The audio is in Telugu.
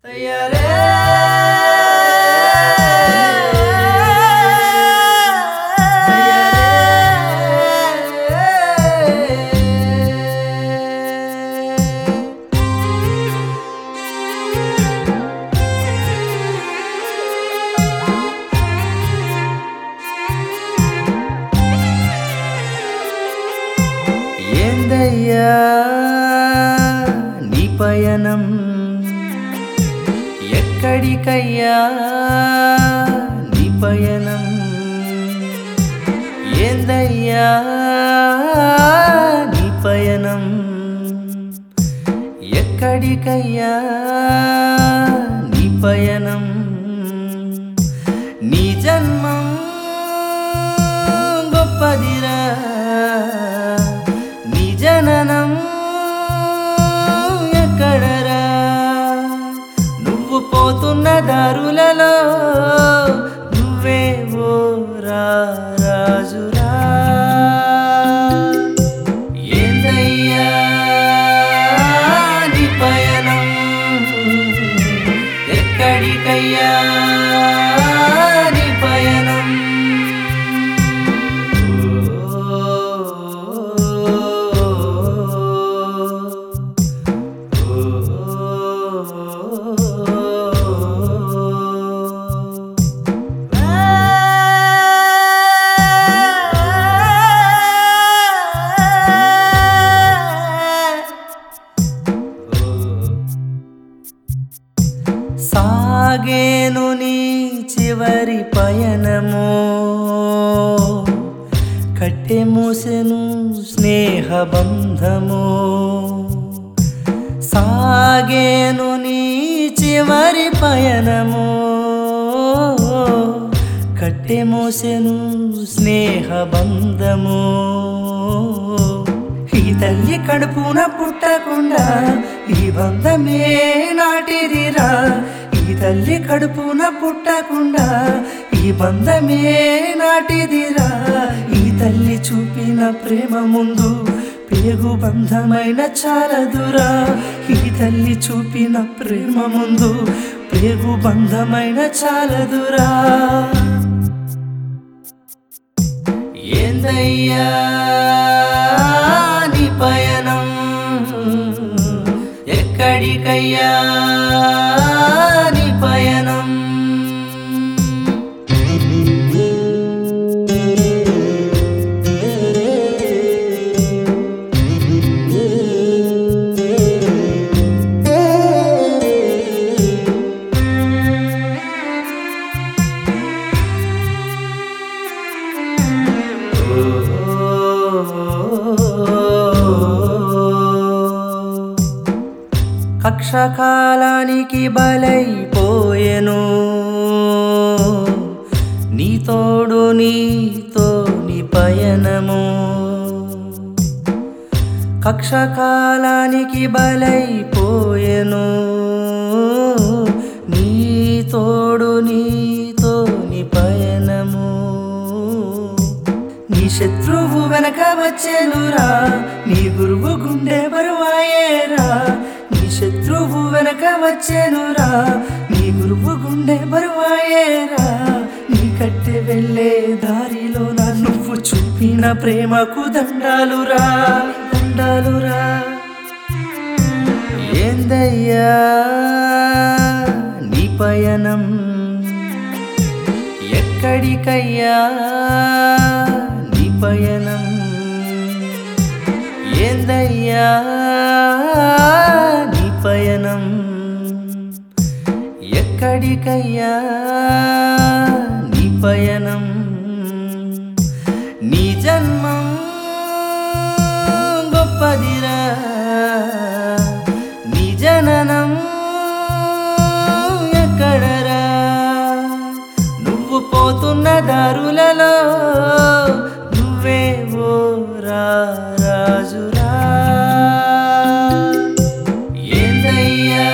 ఏందయ్యా నీ పయనం ఎక్కడికయ్యా నీ పయనం ఏందయ్యా నీ పయనం ఎక్కడికయ్యా నీ పయనం నీ జన్మం గొప్పదిరా నీ జననం ఎక్కడరా నువ్వు పోతున్న దారులలో నువ్వే ఓ రా రాజురా ఏందయ్యా నీ పయనం ఎక్కడికయ్యా నీ పయనం సాగేను నీ చివరి పయనము కట్టె మూసెను స్నేహబంధము సాగేను నీ చివరి పయనము కట్టె మూసెను స్నేహబంధము ఈ తల్లి కడుపున పుట్టకుండా ఈ బంధమే నాటిదిరా ఈ తల్లి కడుపున పుట్టకుండా ఈ బంధమే నాటిదిరా ఈ తల్లి చూపిన ప్రేమ ముందు పేగు బంధమైన చాలదురా ఈ తల్లి చూపిన ప్రేమ ముందు పేగు బంధమైన చాలదురా ఏందయ్యా నీ పయనం ఎక్కడికయ్యా నీ పయనం కక్షకాలానికి బలైపోయెను నీ తోడు నీతో నీ పయనము కక్షకాలానికి బలైపోయెను నీ తోడు నీతో నీ పయనము నీ శత్రువు వెనక వచ్చేనురా నీ గురువు గుండె బరువాయేరా నీ శత్రువు వెనక వచ్చేనురా నీ గురువు గుండె బరువాయేరా నీ కట్టె వెళ్ళే దారిలో నా నువ్వు చూపిన ప్రేమకు దండాలురా దండాలురా ఏందయ్యా నీ పయనం ఎక్కడికయ్యా నీ పయనం ఏందయ్యా నీ పయనం ఎక్కడికయ్యా నీ పయనం నీ జన్మం గొప్పదిరా నీ జననం ఎక్కడరా నువ్వు పోతున్న దారులలో నువ్వే ఓ రా రాజురా ఏందయ్యా